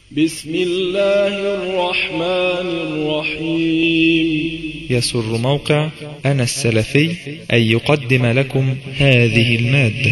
بسم الله الرحمن الرحيم يسر موقع أنا السلفي أن يقدم لكم هذه المادة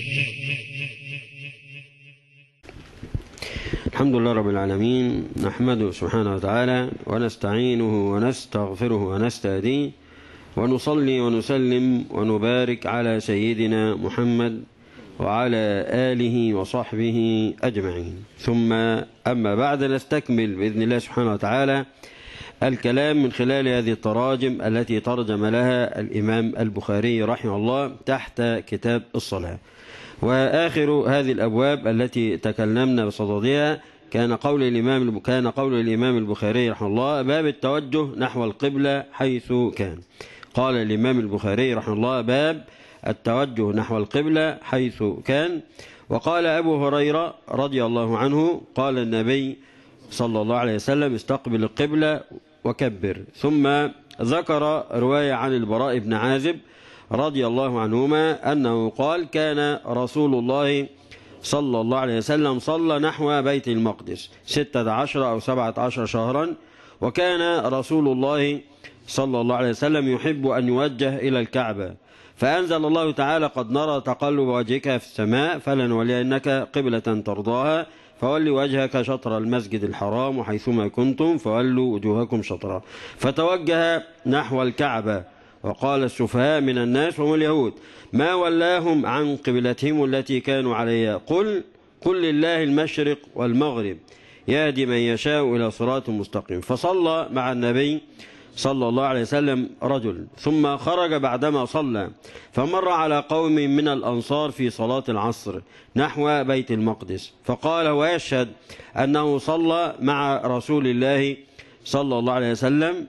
الحمد لله رب العالمين نحمده سبحانه وتعالى ونستعينه ونستغفره ونستهديه ونصلي ونسلم ونبارك على سيدنا محمد وعلى آله وصحبه أجمعين ثم أما بعد نستكمل بإذن الله سبحانه وتعالى الكلام من خلال هذه التراجم التي ترجم لها الإمام البخاري رحمه الله تحت كتاب الصلاة وآخر هذه الأبواب التي تكلمنا بصددها كان قول الإمام كان قول الإمام البخاري رحمه الله باب التوجه نحو القبلة حيث كان قال الإمام البخاري رحمه الله باب التوجه نحو القبلة حيث كان وقال أبو هريرة رضي الله عنه قال النبي صلى الله عليه وسلم استقبل القبلة وكبر ثم ذكر رواية عن البراء بن عازب رضي الله عنهما أنه قال كان رسول الله صلى الله عليه وسلم صلى نحو بيت المقدس ستة عشر أو سبعة عشر شهرا وكان رسول الله صلى الله عليه وسلم يحب أن يوجه إلى الكعبة فأنزل الله تعالى قد نرى تقلب وجهك في السماء فلنولينك قبلة ترضاها فولي وجهك شطر المسجد الحرام وحيثما كنتم فولوا وجوهكم شطرا فتوجه نحو الكعبة وقال السفهاء من الناس وهم اليهود ما ولاهم عن قبلتهم التي كانوا عليها قل قل لله المشرق والمغرب يهدي من يشاء إلى صراط مستقيم فصلى مع النبي صلى الله عليه وسلم رجل ثم خرج بعدما صلى فمر على قوم من الأنصار في صلاة العصر نحو بيت المقدس فقال ويشهد أنه صلى مع رسول الله صلى الله عليه وسلم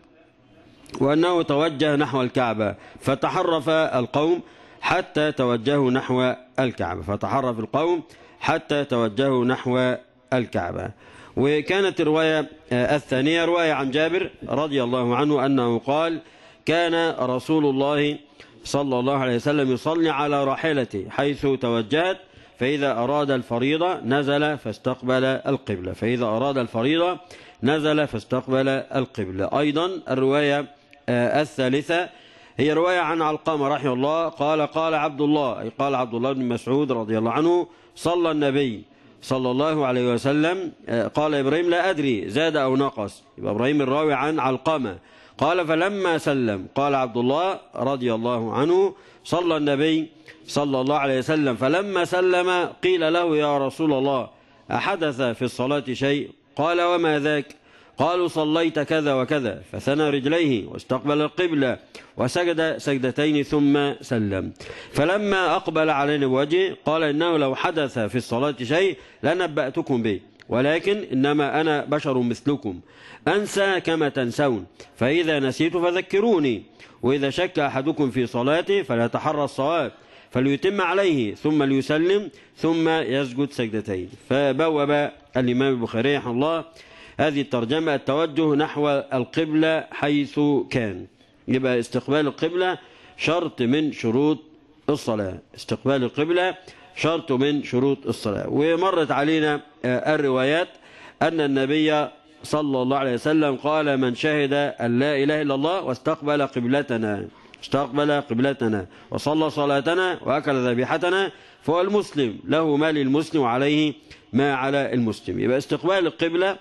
وأنه توجه نحو الكعبة فتحرف القوم حتى توجهوا نحو الكعبة فتحرف القوم حتى توجهوا نحو الكعبة وكانت الرواية الثانية رواية عن جابر رضي الله عنه أنه قال كان رسول الله صلى الله عليه وسلم يصلي على راحلته حيث توجهت فإذا أراد الفريضة نزل فاستقبل القبلة فإذا أراد الفريضة نزل فاستقبل القبلة أيضا الرواية الثالثة هي رواية عن علقامة رحمه الله قال قال عبد الله أي قال عبد الله بن مسعود رضي الله عنه صلى النبي صلى الله عليه وسلم قال إبراهيم لا أدري زاد أو نقص يبقى إبراهيم الراوي عن علقمة قال فلما سلم قال عبد الله رضي الله عنه صلى النبي صلى الله عليه وسلم فلما سلم قيل له يا رسول الله أحدث في الصلاة شيء قال وما ذاك قالوا صليت كذا وكذا فثنى رجليه واستقبل القبلة وسجد سجدتين ثم سلم فلما أقبل علينا بوجهه قال إنه لو حدث في الصلاة شيء لنبأتكم به ولكن إنما أنا بشر مثلكم أنسى كما تنسون فإذا نسيت فذكروني وإذا شك أحدكم في صلاته فلا تحرى الصواب فليتم عليه ثم ليسلم ثم يسجد سجدتين فبوب الإمام البخاري رحمه الله هذه الترجمة التوجه نحو القبلة حيث كان يبقى استقبال القبلة شرط من شروط الصلاة استقبال القبلة شرط من شروط الصلاة ومرت علينا الروايات أن النبي صلى الله عليه وسلم قال من شهد أن لا إله إلا الله واستقبل قبلتنا استقبل قبلتنا وصلى صلاتنا وأكل ذبيحتنا فهو المسلم له ما للمسلم وعليه ما على المسلم يبقى استقبال القبلة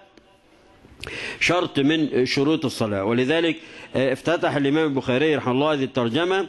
شرط من شروط الصلاة ولذلك افتتح الإمام البخاري رحمه الله هذه الترجمة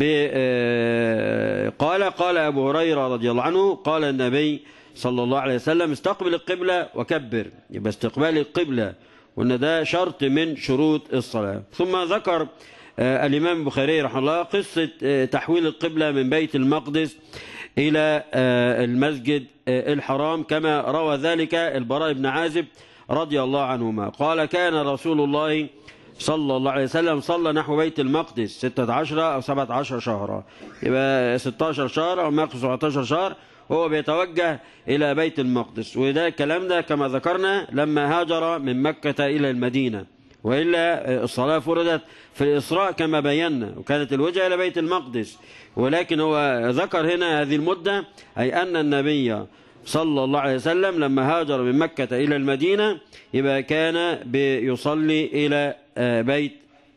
قال قال أبو هريرة رضي الله عنه قال النبي صلى الله عليه وسلم استقبل القبلة وكبر يبقى استقبال القبلة وأن ده شرط من شروط الصلاة ثم ذكر الإمام البخاري رحمه الله قصة تحويل القبلة من بيت المقدس إلى المسجد الحرام كما روى ذلك البراء بن عازب رضي الله عنهما قال كان رسول الله صلى الله عليه وسلم صلى نحو بيت المقدس ستة عشر أو سبعة عشر شهرا يبقى ستاشر شهر أو ما 17 شهر هو بيتوجه إلى بيت المقدس وده الكلام ده كما ذكرنا لما هاجر من مكة إلى المدينة وإلا الصلاة فرضت في الإسراء كما بينا وكانت الوجهة إلى بيت المقدس ولكن هو ذكر هنا هذه المدة أي أن النبي صلى الله عليه وسلم لما هاجر من مكة إلى المدينة يبقى كان بيصلي إلى بيت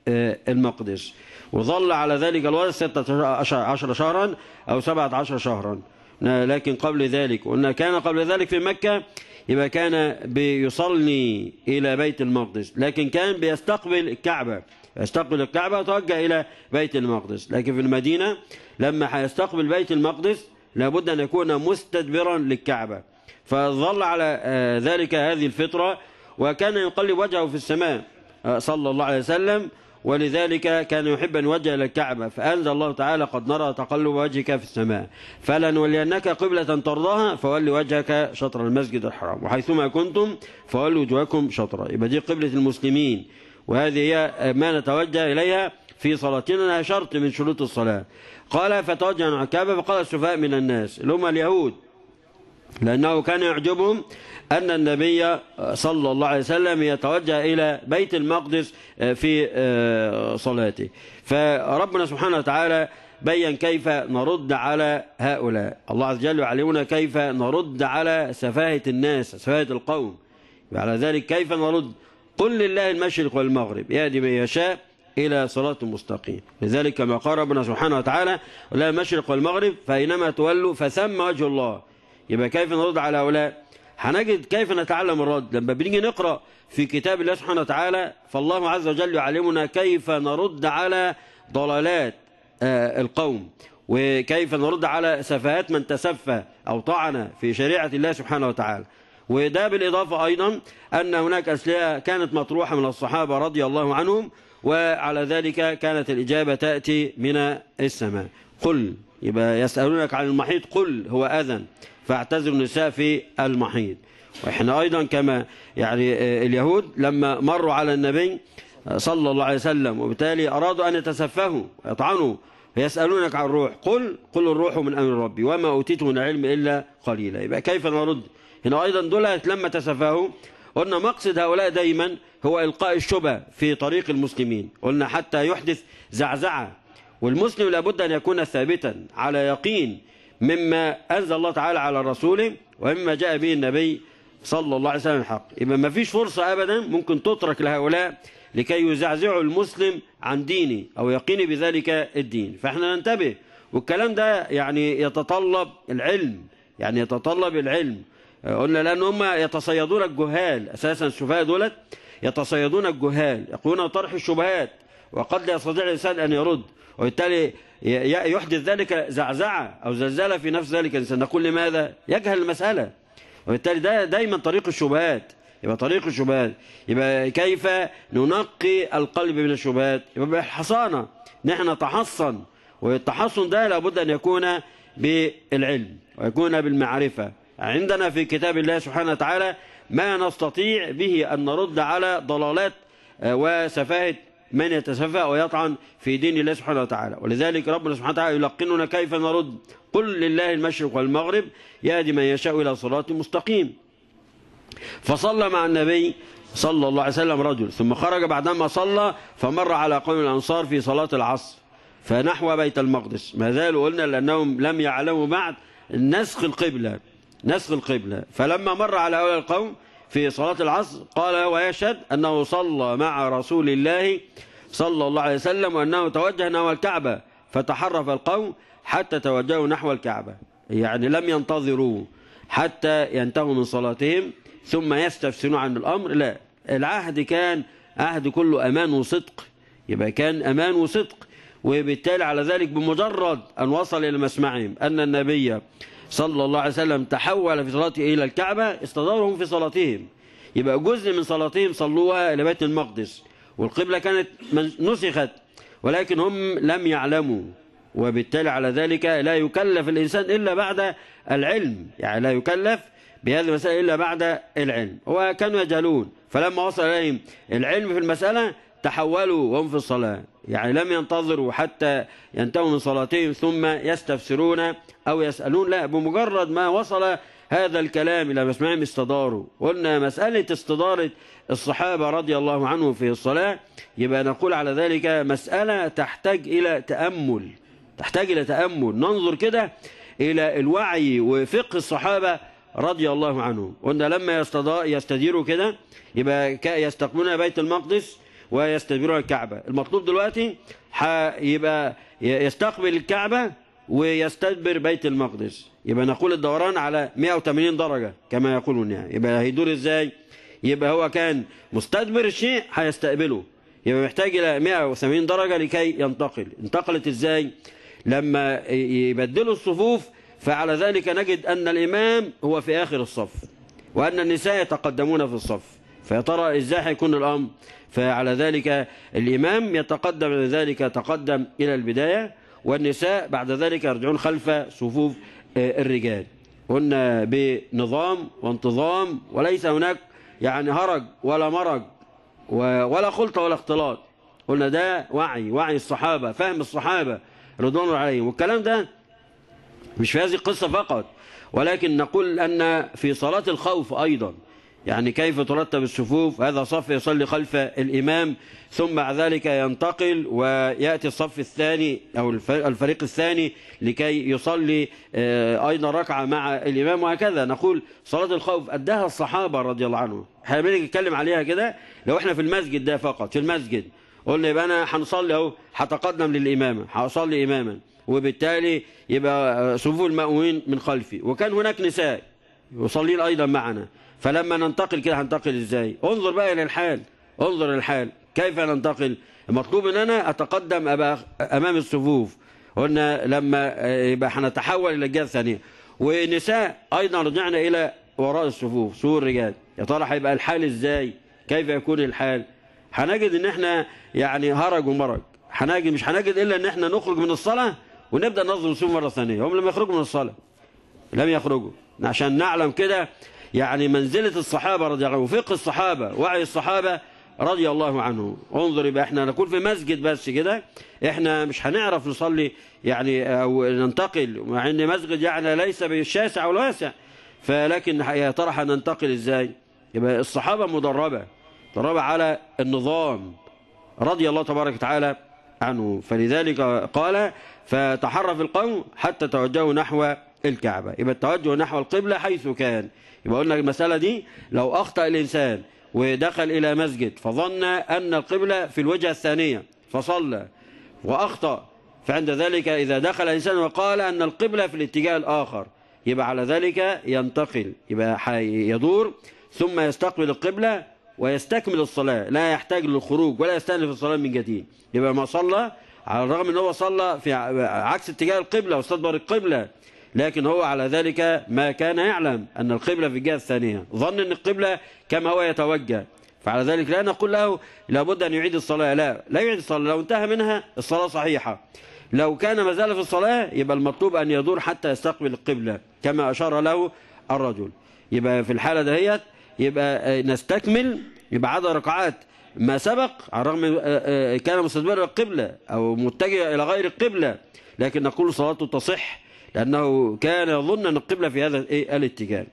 المقدس وظل على ذلك الوضع ستة عشر شهرا أو سبعة عشر شهرا لكن قبل ذلك قلنا كان قبل ذلك في مكة يبقى كان بيصلي إلى بيت المقدس لكن كان بيستقبل الكعبة يستقبل الكعبة وتوجه إلى بيت المقدس لكن في المدينة لما هيستقبل بيت المقدس لابد أن يكون مستدبرا للكعبة فظل على ذلك هذه الفترة وكان يقلب وجهه في السماء صلى الله عليه وسلم ولذلك كان يحب أن يوجه إلى الكعبة فأنزل الله تعالى قد نرى تقلب وجهك في السماء فلنولينك قبلة ترضاها فول وجهك شطر المسجد الحرام وحيثما كنتم فولوا وجوهكم شطرا يبقى دي قبلة المسلمين وهذه هي ما نتوجه إليها في صلاتنا شرط من شروط الصلاة قال فتوجه عن الكعبة فقال السفهاء من الناس اللي هم اليهود لأنه كان يعجبهم أن النبي صلى الله عليه وسلم يتوجه إلى بيت المقدس في صلاته فربنا سبحانه وتعالى بين كيف نرد على هؤلاء الله عز وجل يعلمنا كيف نرد على سفاهة الناس سفاهة القوم على ذلك كيف نرد قل لله المشرق والمغرب يهدي من يشاء إلى صراط مستقيم لذلك كما قال ربنا سبحانه وتعالى لا المشرق والمغرب فإنما تولوا فثم وجه الله يبقى كيف نرد على هؤلاء هنجد كيف نتعلم الرد لما بنيجي نقرأ في كتاب الله سبحانه وتعالى فالله عز وجل يعلمنا كيف نرد على ضلالات القوم وكيف نرد على سفهات من تسفه أو طعن في شريعة الله سبحانه وتعالى وده بالإضافة أيضا أن هناك أسئلة كانت مطروحة من الصحابة رضي الله عنهم وعلى ذلك كانت الإجابة تأتي من السماء قل يبقى يسألونك عن المحيط قل هو أذن فاعتذروا النساء في المحيط وإحنا أيضا كما يعني اليهود لما مروا على النبي صلى الله عليه وسلم وبالتالي أرادوا أن يتسفهوا يطعنوا يسألونك عن الروح قل قل الروح من أمر ربي وما أوتيته من العلم إلا قليلا يبقى كيف نرد هنا أيضا دول لما تسفهوا قلنا مقصد هؤلاء دايما هو إلقاء الشبه في طريق المسلمين قلنا حتى يحدث زعزعة والمسلم لابد أن يكون ثابتا على يقين مما أنزل الله تعالى على رسوله ومما جاء به النبي صلى الله عليه وسلم الحق يبقى ما فيش فرصة أبدا ممكن تترك لهؤلاء لكي يزعزعوا المسلم عن ديني أو يقيني بذلك الدين فإحنا ننتبه والكلام ده يعني يتطلب العلم يعني يتطلب العلم قلنا لأن هم يتصيدون الجهال أساسا الشفاء دولت يتصيدون الجهال يقولون طرح الشبهات وقد لا يستطيع الإنسان أن يرد وبالتالي يحدث ذلك زعزعة أو زلزلة في نفس ذلك الإنسان نقول لماذا يجهل المسألة وبالتالي ده دايما طريق الشبهات يبقى طريق الشبهات يبقى كيف ننقي القلب من الشبهات يبقى بالحصانة نحن نتحصن والتحصن ده لابد أن يكون بالعلم ويكون بالمعرفة عندنا في كتاب الله سبحانه وتعالى ما نستطيع به أن نرد على ضلالات وسفاهة من يتسفه ويطعن في دين الله سبحانه وتعالى ولذلك ربنا سبحانه وتعالى يلقننا كيف نرد قل لله المشرق والمغرب يهدي من يشاء إلى صراط مستقيم فصلى مع النبي صلى الله عليه وسلم رجل ثم خرج بعدما صلى فمر على قوم الأنصار في صلاة العصر فنحو بيت المقدس ما زالوا قلنا لأنهم لم يعلموا بعد نسخ القبلة نسخ القبلة فلما مر على هؤلاء القوم في صلاة العصر قال ويشهد أنه صلى مع رسول الله صلى الله عليه وسلم وأنه توجه نحو الكعبة فتحرف القوم حتى توجهوا نحو الكعبة يعني لم ينتظروا حتى ينتهوا من صلاتهم ثم يستفسرون عن الأمر لا العهد كان عهد كله أمان وصدق يبقى كان أمان وصدق وبالتالي على ذلك بمجرد أن وصل إلى مسمعهم أن النبي صلى الله عليه وسلم تحول في صلاته إلى الكعبة استدارهم في صلاتهم يبقى جزء من صلاتهم صلوها إلى بيت المقدس والقبلة كانت نسخت ولكن هم لم يعلموا وبالتالي على ذلك لا يكلف الإنسان إلا بعد العلم يعني لا يكلف بهذه المسألة إلا بعد العلم وكانوا يجهلون فلما وصل إليهم العلم في المسألة تحولوا وهم في الصلاة يعني لم ينتظروا حتى ينتهوا من صلاتهم ثم يستفسرون أو يسألون لا بمجرد ما وصل هذا الكلام إلى مسمعهم استداروا قلنا مسألة استدارة الصحابة رضي الله عنهم في الصلاة يبقى نقول على ذلك مسألة تحتاج إلى تأمل تحتاج إلى تأمل ننظر كده إلى الوعي وفقه الصحابة رضي الله عنه قلنا لما يستضاء يستديروا كده يبقى ك- يستقبلون بيت المقدس ويستدبرون الكعبة المطلوب دلوقتي ح- يبقى ي- يستقبل الكعبة ويستدبر بيت المقدس يبقى نقول الدوران على 180 درجة كما يقولون يعني يبقى هيدور ازاي يبقى هو كان مستدبر الشيء هيستقبله يبقى محتاج الى 180 درجة لكي ينتقل انتقلت ازاي لما ي- يبدلوا الصفوف فعلى ذلك نجد ان الامام هو في اخر الصف وان النساء يتقدمون في الصف فيا ترى ازاي هيكون الامر فعلى ذلك الامام يتقدم ذلك تقدم الى البدايه والنساء بعد ذلك يرجعون خلف صفوف آه، الرجال قلنا بنظام وانتظام وليس هناك يعني هرج ولا مرج و- ولا خلطة ولا اختلاط قلنا ده وعي وعي الصحابة فهم الصحابة رضوان الله عليهم والكلام ده مش في هذه القصة فقط ولكن نقول أن في صلاة الخوف أيضا يعني كيف ترتب الصفوف هذا صف يصلي خلف الإمام ثم بعد ذلك ينتقل ويأتي الصف الثاني أو الف- الفريق الثاني لكي يصلي آه، أيضا ركعة مع الإمام وهكذا نقول صلاة الخوف أداها الصحابة رضي الله عنهم احنا بنيجي نتكلم عليها كده لو احنا في المسجد ده فقط في المسجد قلنا يبقى أنا هنصلي أهو هتقدم للإمامة هصلي إماما وبالتالي يبقى صفوف المأمومين من خلفي وكان هناك نساء يصلين أيضا معنا فلما ننتقل كده هننتقل إزاي انظر بقى إلى الحال انظر الحال كيف ننتقل المطلوب ان انا اتقدم أبقى امام الصفوف قلنا لما يبقى هنتحول الى الجهه الثانيه ونساء ايضا رجعنا الى وراء الصفوف صفوف الرجال يا ترى هيبقى الحال ازاي كيف يكون الحال هنجد ان احنا يعني هرج ومرج هنجد مش هنجد الا ان احنا نخرج من الصلاه ونبدا ننظم الصفوف مره ثانيه هم لما يخرجوا من الصلاه لم يخرجوا عشان نعلم كده يعني منزلة الصحابة رضي الله عنهم وفقه الصحابة وعي الصحابة رضي الله عنهم انظر يبقى احنا نكون في مسجد بس كده احنا مش هنعرف نصلي يعني او ننتقل مع ان مسجد يعني ليس بالشاسع والواسع فلكن يا ترى هننتقل ازاي يبقى الصحابة مدربة مدربة على النظام رضي الله تبارك وتعالى عنه فلذلك قال فتحرف القوم حتى توجهوا نحو الكعبة يبقى التوجه نحو القبلة حيث كان يبقى قلنا المسألة دي لو أخطأ الإنسان ودخل إلى مسجد فظن أن القبلة في الوجهة الثانية فصلى وأخطأ فعند ذلك إذا دخل الإنسان وقال أن القبلة في الاتجاه الآخر يبقى على ذلك ينتقل يبقى حي- يدور ثم يستقبل القبلة ويستكمل الصلاة لا يحتاج للخروج ولا يستأنف الصلاة من جديد يبقى ما صلى على الرغم ان هو صلى في ع- عكس اتجاه القبلة واستدبر القبلة لكن هو على ذلك ما كان يعلم أن القبلة في الجهة الثانية ظن أن القبلة كما هو يتوجه فعلى ذلك لا نقول له لابد أن يعيد الصلاة لا لا يعيد الصلاة لو انتهى منها الصلاة صحيحة لو كان ما زال في الصلاة يبقى المطلوب أن يدور حتى يستقبل القبلة كما أشار له الرجل يبقى في الحالة دهيت يبقى آه، نستكمل يبقى عدد ركعات ما سبق على الرغم آه، آه، كان مستدبر القبلة أو متجه إلى غير القبلة لكن نقول صلاته تصح لأنه كان يظن أن القبلة في هذا الإيه؟ الاتجاه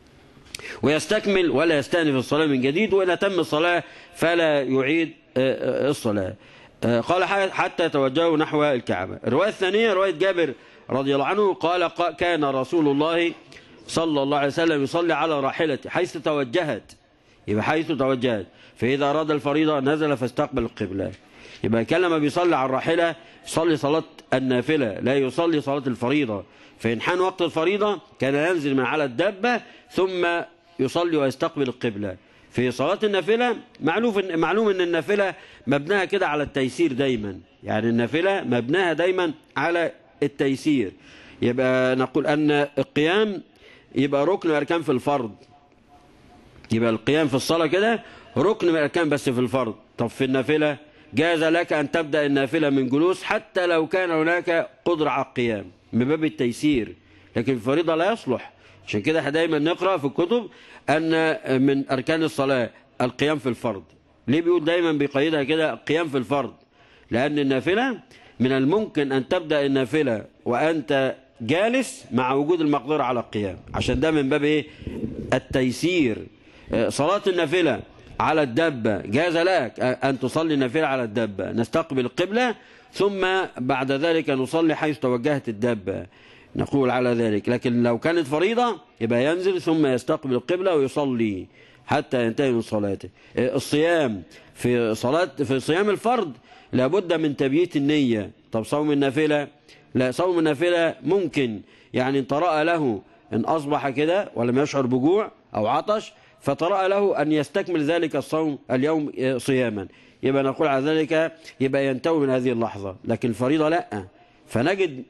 ويستكمل ولا يستأنف الصلاة من جديد وإن تم الصلاة فلا يعيد آه، آه، الصلاة آه، قال ح- حتى توجهوا نحو الكعبة الرواية الثانية رواية جابر رضي الله عنه قال ق- كان رسول الله صلى الله عليه وسلم يصلي على راحلته حيث توجهت يبقى حيث توجهت فإذا أراد الفريضة نزل فاستقبل القبلة يبقى كان لما بيصلي على الراحلة يصلي صلاة النافلة لا يصلي صلاة الفريضة فإن حان وقت الفريضة كان ينزل من على الدابة ثم يصلي ويستقبل القبلة في صلاة النافلة معلوم إن معلوم ان النافلة مبناها كده على التيسير دايما يعني النافلة مبناها دايما على التيسير يبقى نقول ان القيام يبقى ركن اركان في الفرض يبقى القيام في الصلاة كده ركن من الأركان بس في الفرض طب في النافلة جاز لك أن تبدأ النافلة من جلوس حتى لو كان هناك قدرة على القيام من باب التيسير لكن في الفريضة لا يصلح عشان كده احنا دايما نقرأ في الكتب أن من أركان الصلاة القيام في الفرض ليه بيقول دايما بيقيدها كده القيام في الفرض لأن النافلة من الممكن أن تبدأ النافلة وأنت جالس مع وجود المقدرة على القيام عشان ده من باب إيه التيسير آه، صلاة النافلة على الدبة جاز لك أن تصلي النافلة على الدبة نستقبل القبلة ثم بعد ذلك نصلي حيث توجهت الدبة نقول على ذلك لكن لو كانت فريضة يبقى ينزل ثم يستقبل القبلة ويصلي حتى ينتهي من صلاته الصيام في صلاة في صيام الفرض لابد من تبييت النية طب صوم النافلة لا صوم النافلة ممكن يعني ان طرأ له ان أصبح كده ولم يشعر بجوع أو عطش فطرأ له أن يستكمل ذلك الصوم اليوم صياما يبقى نقول على ذلك يبقى ينتوي من هذه اللحظة لكن الفريضة لا فنجد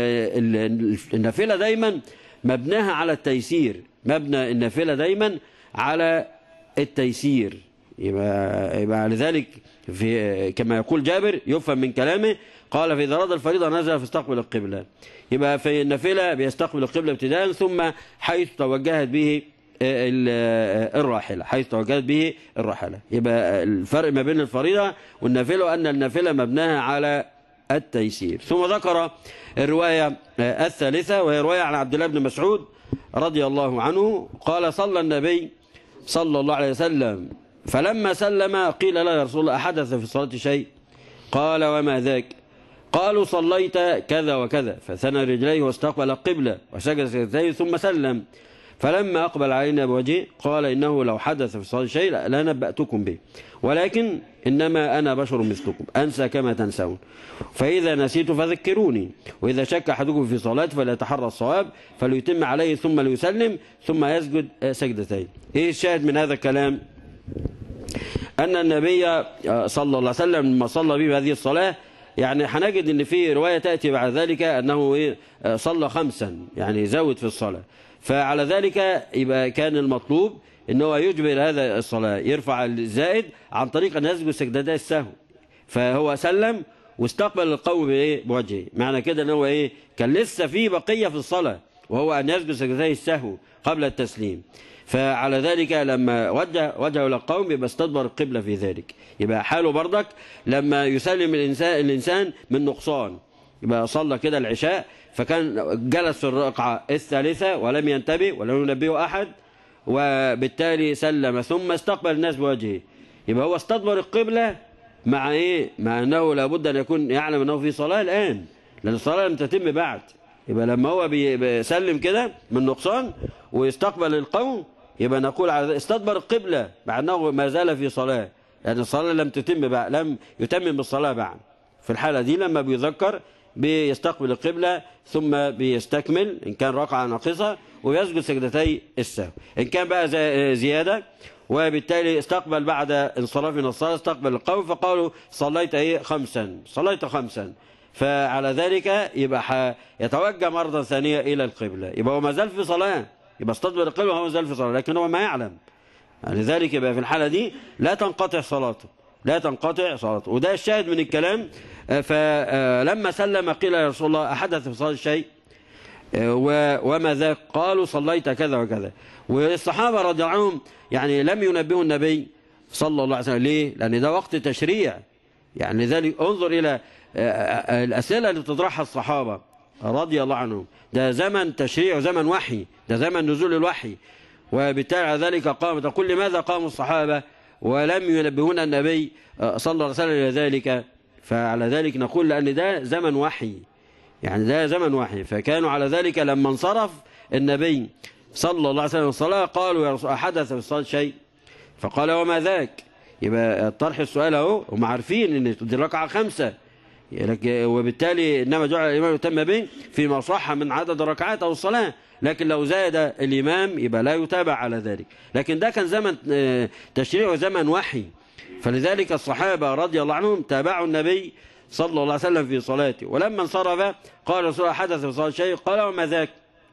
النافلة دايما مبناها على التيسير مبنى النافلة دايما على التيسير يبقى, يبقى لذلك في كما يقول جابر يفهم من كلامه قال في إذا الفريضة نزل فاستقبل القبلة يبقى في النافلة بيستقبل القبلة ابتداء ثم حيث توجهت به الراحلة حيث توجهت به الراحلة يبقى الفرق ما بين الفريضة والنافلة أن النافلة مبناها على التيسير ثم ذكر الرواية الثالثة وهي رواية عن عبد الله بن مسعود رضي الله عنه قال صلى النبي صلى الله عليه وسلم فلما سلم قيل له يا رسول الله أحدث في الصلاة شيء قال وما ذاك قالوا صليت كذا وكذا فثنى رجليه واستقبل القبلة وسجد سجدتين ثم سلم فلما أقبل علينا بوجهه قال إنه لو حدث في الصلاة شيء لا نبأتكم به ولكن إنما أنا بشر مثلكم أنسى كما تنسون فإذا نسيت فذكروني وإذا شك أحدكم في صلاة فلا يتحرى الصواب فليتم عليه ثم ليسلم ثم يسجد سجدتين إيه الشاهد من هذا الكلام أن النبي صلى الله عليه وسلم لما صلى به هذه الصلاة يعني هنجد ان في رواية تأتي بعد ذلك أنه صلى خمسا يعني زود في الصلاة فعلى ذلك يبقى كان المطلوب ان هو يجبر هذا الصلاة يرفع الزائد عن طريق أن يسجد سجدتي السهو فهو سلم واستقبل القوم بايه بوجهه معنى كده ان هو ايه كان لسه في بقية في الصلاة وهو أن يسجد سجدتي السهو قبل التسليم فعلى ذلك لما وجه وجهه الى القوم يبقى استدبر القبلة في ذلك يبقى حاله بردك لما يسلم الإنسان, الإنسان من نقصان يبقى صلى كده العشاء فكان جلس في الرقعة الثالثة ولم ينتبه ولم ينبهه أحد وبالتالي سلم ثم استقبل الناس بوجهه يبقى هو استدبر القبلة مع ايه مع انه لابد ان يكون يعلم انه في صلاة الان لان الصلاة لم تتم بعد يبقى لما هو بيسلم كده من نقصان ويستقبل القوم يبقى نقول على استدبر القبلة مع انه ما زال في صلاة لان يعني الصلاة لم تتم بعد لم يتمم بالصلاة بعد في الحالة دي لما بيذكر بيستقبل القبلة ثم بيستكمل إن كان ركعة ناقصة ويسجد سجدتي السهو إن كان بقى زيادة وبالتالي استقبل بعد انصراف من الصلاة استقبل القوم فقالوا صليت ايه خمسا صليت خمسا فعلى ذلك يبقى يتوجه مرة ثانية إلى القبلة يبقى هو ما زال في صلاة يبقى استقبل القبلة وهو ما زال في صلاة لكن هو ما يعلم لذلك يبقى في الحالة دي لا تنقطع صلاته لا تنقطع صلاته وده الشاهد من الكلام فلما سلم قيل يا رسول الله أحدث في صلاة شيء وما ذاك قالوا صليت كذا وكذا والصحابة رضي الله عنهم يعني لم ينبهوا النبي صلى الله عليه وسلم ليه لأن ده وقت تشريع يعني لذلك انظر إلى الأسئلة اللي تطرحها الصحابة رضي الله عنهم ده زمن تشريع وزمن وحي ده زمن نزول الوحي وبالتالي على ذلك قام تقول لماذا قاموا الصحابة ولم ينبهون النبي صلى الله عليه وسلم إلى ذلك فعلى ذلك نقول لأن ده زمن وحي يعني ده زمن وحي فكانوا على ذلك لما انصرف النبي صلى الله عليه وسلم الصلاة قالوا يا رسول حدث في الصلاة شيء فقال وما ذاك يبقى طرح السؤال اهو هم عارفين ان دي ركعة خمسة وبالتالي انما جعل الامام يتم به فيما صح من عدد ركعات او الصلاة لكن لو زاد الامام يبقى لا يتابع على ذلك لكن ده كان زمن تشريع وزمن وحي فلذلك الصحابة رضي الله عنهم تابعوا النبي صلى الله عليه وسلم في صلاته ولما انصرف قال رسول الله حدث في صلاة شيء قال وما ذاك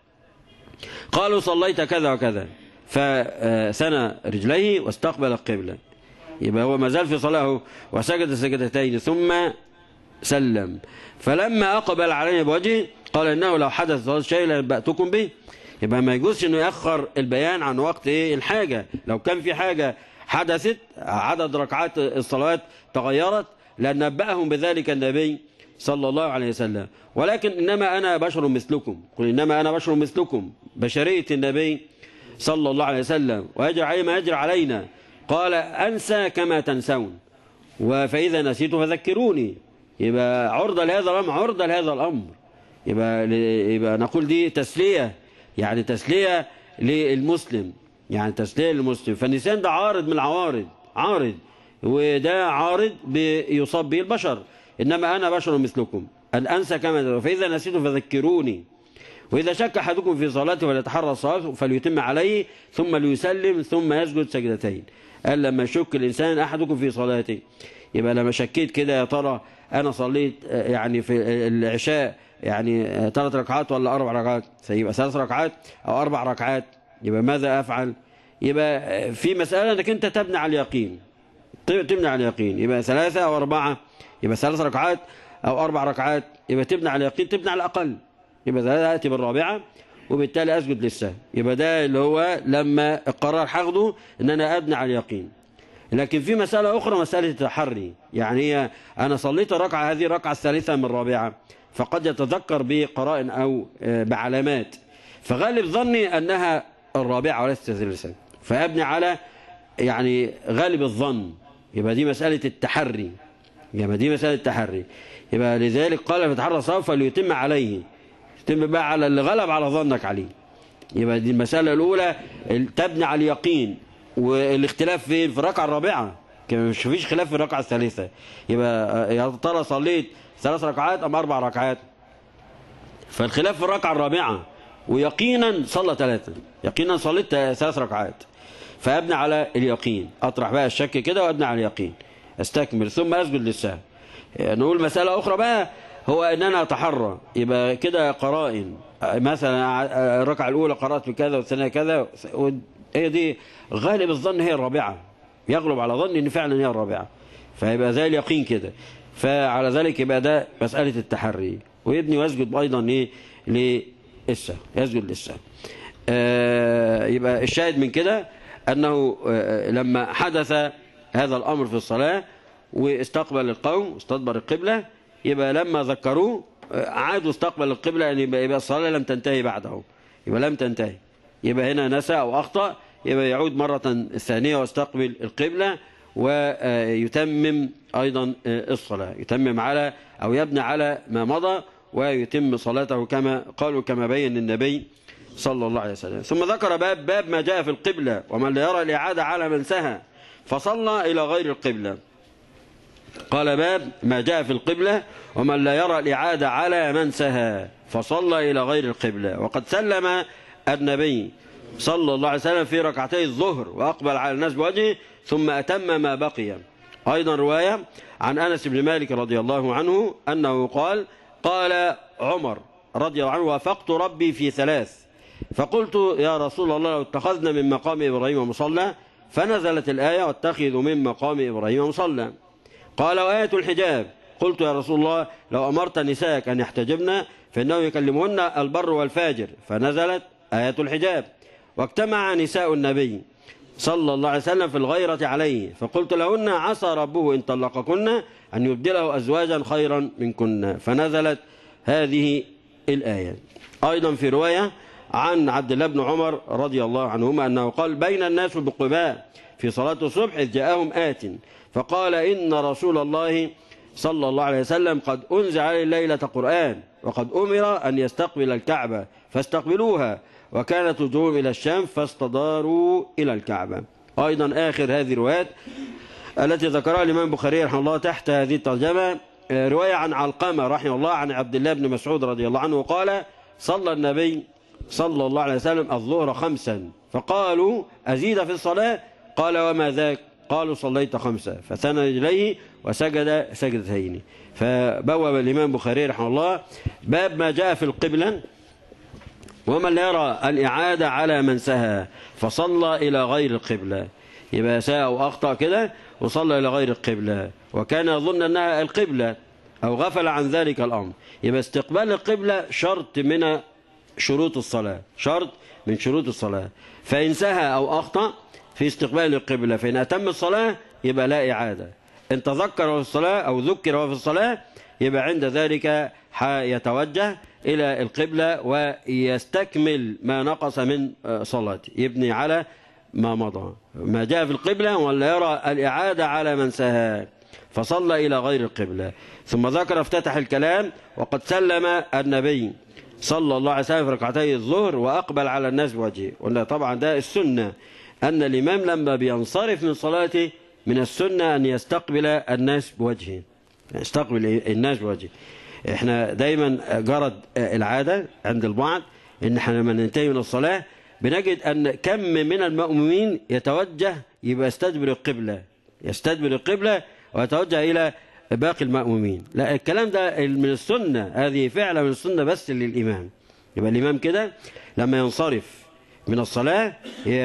قالوا صليت كذا وكذا فثنى رجليه واستقبل القبلة يبقى هو ما زال في صلاته وسجد سجدتين ثم سلم فلما أقبل علينا بوجهه قال إنه لو حدث صلاة شيء لنبأتكم به يبقى ما يجوزش إنه يأخر البيان عن وقت إيه الحاجة لو كان في حاجة حدثت عدد ركعات الصلوات تغيرت لنبأهم بذلك النبي صلى الله عليه وسلم ولكن إنما أنا بشر مثلكم قل إنما أنا بشر مثلكم بشرية النبي صلى الله عليه وسلم ويجري عليه ما يجري علينا قال أنسى كما تنسون فإذا نسيت فذكروني يبقى عرضة لهذا الأمر عرضة لهذا الأمر يبقى, يبقى نقول دي تسلية يعني تسلية للمسلم يعني تسلية للمسلم فالنسيان ده عارض من العوارض عارض وده عارض بيصاب به البشر إنما أنا بشر مثلكم أن أنسى كما فإذا نسيت فذكروني وإذا شك أحدكم في صلاته فليتحرى الصلاة فليتم عليه ثم ليسلم ثم يسجد سجدتين قال لما يشك الإنسان أحدكم في صلاته يبقى لما شكيت كده يا ترى أنا صليت يعني في العشاء يعني ثلاث ركعات ولا أربع ركعات يبقى ثلاث ركعات أو أربع ركعات يبقى ماذا أفعل يبقى في مسألة أنك أنت تبني على اليقين تبني على اليقين يبقى ثلاثة أو أربعة يبقى ثلاث ركعات أو أربع ركعات يبقى تبني على اليقين تبني على الأقل يبقى ثلاثة أتي بالرابعة وبالتالي أسجد للسهو يبقى ده اللي هو لما القرار هاخده إن أنا أبني على اليقين لكن في مسألة أخرى مسألة التحري يعني هي أنا صليت الركعة هذه الركعة الثالثة من الرابعة فقد يتذكر بقرائن أو بعلامات فغالب ظني أنها الرابعة وليست الثالثة فأبني على يعني غالب الظن يبقى دي مسألة التحري يبقى دي مسألة التحري يبقى لذلك قال فتحرى صواب فليتم عليه يتم بقى على اللي غلب على ظنك عليه يبقى دي المسألة الأولى تبني على اليقين والاختلاف فين في الركعة الرابعة مش فيش خلاف في الركعة الثالثة يبقى يا ترى صليت ثلاث ركعات أم أربع ركعات فالخلاف في الركعة الرابعة ويقينا صلى ثلاثة يقينا صليت ثلاث ركعات فأبني على اليقين أطرح بقى الشك كده وأبني على اليقين استكمل ثم أسجد للسهو نقول مسألة أخرى بقى هو أن أنا أتحرى يبقى كده قرائن مثلا الركعة الأولى قرأت بكذا والثانية كذا هي دي غالب الظن هي الرابعة يغلب على ظني أن فعلا هي الرابعة فيبقى زي اليقين كده فعلى ذلك يبقى ده مسألة التحري ويبني ويسجد أيضا إيه للسهو يسجد للسهو آه يبقى الشاهد من كده أنه آه لما حدث هذا الأمر في الصلاة واستقبل القوم واستدبر القبلة يبقى لما ذكروه عادوا استقبل القبلة يعني يبقى, يبقى الصلاة لم تنتهي بعده يبقى لم تنتهي يبقى هنا نسى أو أخطأ يبقى يعود مرة ثانية واستقبل القبلة ويتمم أيضا الصلاة يتمم على أو يبني على ما مضى ويتم صلاته كما قالوا كما بين النبي صلى الله عليه وسلم ثم ذكر باب باب ما جاء في القبلة ومن لا يرى الإعادة على من سهى فصلى إلى غير القبلة قال باب ما جاء في القبلة ومن لا يرى الإعادة على من سهى فصلى إلى غير القبلة وقد سلم النبي صلى الله عليه وسلم في ركعتي الظهر وأقبل على الناس بوجهه ثم أتم ما بقي أيضا رواية عن أنس بن مالك رضي الله عنه أنه قال قال عمر رضي الله عنه وافقت ربي في ثلاث فقلت يا رسول الله لو اتخذنا من مقام إبراهيم مصلى فنزلت الآية واتخذوا من مقام إبراهيم مصلى قال وآية الحجاب قلت يا رسول الله لو أمرت نساءك أن يحتجبن فإنه يكلمهن البر والفاجر فنزلت آية الحجاب واجتمع نساء النبي صلى الله عليه وسلم في الغيرة عليه فقلت لهن عسى ربه إن طلقكن أن يبدله أزواجا خيرا منكن فنزلت هذه الآية أيضا في رواية عن عبد الله بن عمر رضي الله عنهما أنه قال بين الناس بقباء في صلاة الصبح إذ جاءهم آت فقال إن رسول الله صلى الله عليه وسلم قد أنزل عليه الليلة قرآن وقد أمر أن يستقبل الكعبة فاستقبلوها وكانت وجوههم إلى الشام فاستداروا إلى الكعبة أيضا آخر هذه الروايات التي ذكرها الإمام البخاري رحمه الله تحت هذه الترجمة رواية عن علقمة رحمه الله عن عبد الله بن مسعود رضي الله عنه قال صلى النبي صلى الله عليه وسلم الظهر خمسا فقالوا أزيد في الصلاة قال وما ذاك قالوا صليت خمسة فثنى رجليه وسجد سجدتين فبوب الإمام البخاري رحمه الله باب ما جاء في القبلة ومن لا يرى الإعادة على من سهى فصلى إلى غير القبلة يبقى ساء أو أخطأ كده وصلى إلى غير القبلة وكان يظن أنها القبلة أو غفل عن ذلك الأمر يبقى استقبال القبلة شرط من شروط الصلاة شرط من شروط الصلاة فإن سهى أو أخطأ في استقبال القبلة فإن أتم الصلاة يبقى لا إعادة إن تذكر في الصلاة أو ذكر في الصلاة يبقى عند ذلك يتوجه إلى القبلة ويستكمل ما نقص من صلاته يبني على ما مضى ما جاء في القبلة ولا يرى الإعادة على من سهى فصلى إلى غير القبلة ثم ذكر افتتح الكلام وقد سلم النبي صلى الله عليه وسلم في ركعتي الظهر وأقبل على الناس بوجهه قلنا طبعا ده السنة أن الإمام لما بينصرف من صلاته من السنة أن يستقبل الناس بوجهه يستقبل الناس بوجهه احنا دايما جرت العادة عند البعض ان احنا لما ننتهي من الصلاة بنجد ان كم من المأمومين يتوجه يبقى يستدبر القبلة يستدبر القبلة ويتوجه الى باقي المأمومين لا الكلام ده من السنة هذه فعلة من السنة بس للإمام يبقى الإمام كده لما ينصرف من الصلاة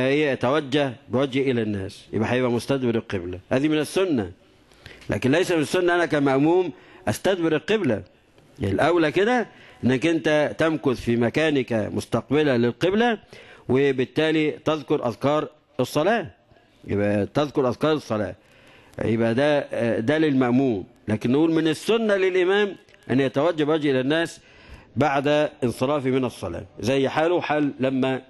يتوجه بوجه إلى الناس يبقى هيبقى مستدبر القبلة هذه من السنة لكن ليس من السنة أنا كمأموم أستدبر القبلة يعني الأولى كده أنك أنت تمكث في مكانك مستقبلا للقبلة وبالتالي تذكر أذكار الصلاة يبقى تذكر أذكار الصلاة يبقى ده ده للمأموم لكن نقول من السنة للإمام أن يتوجه وجه إلى الناس بعد انصرافه من الصلاة زي حاله حال لما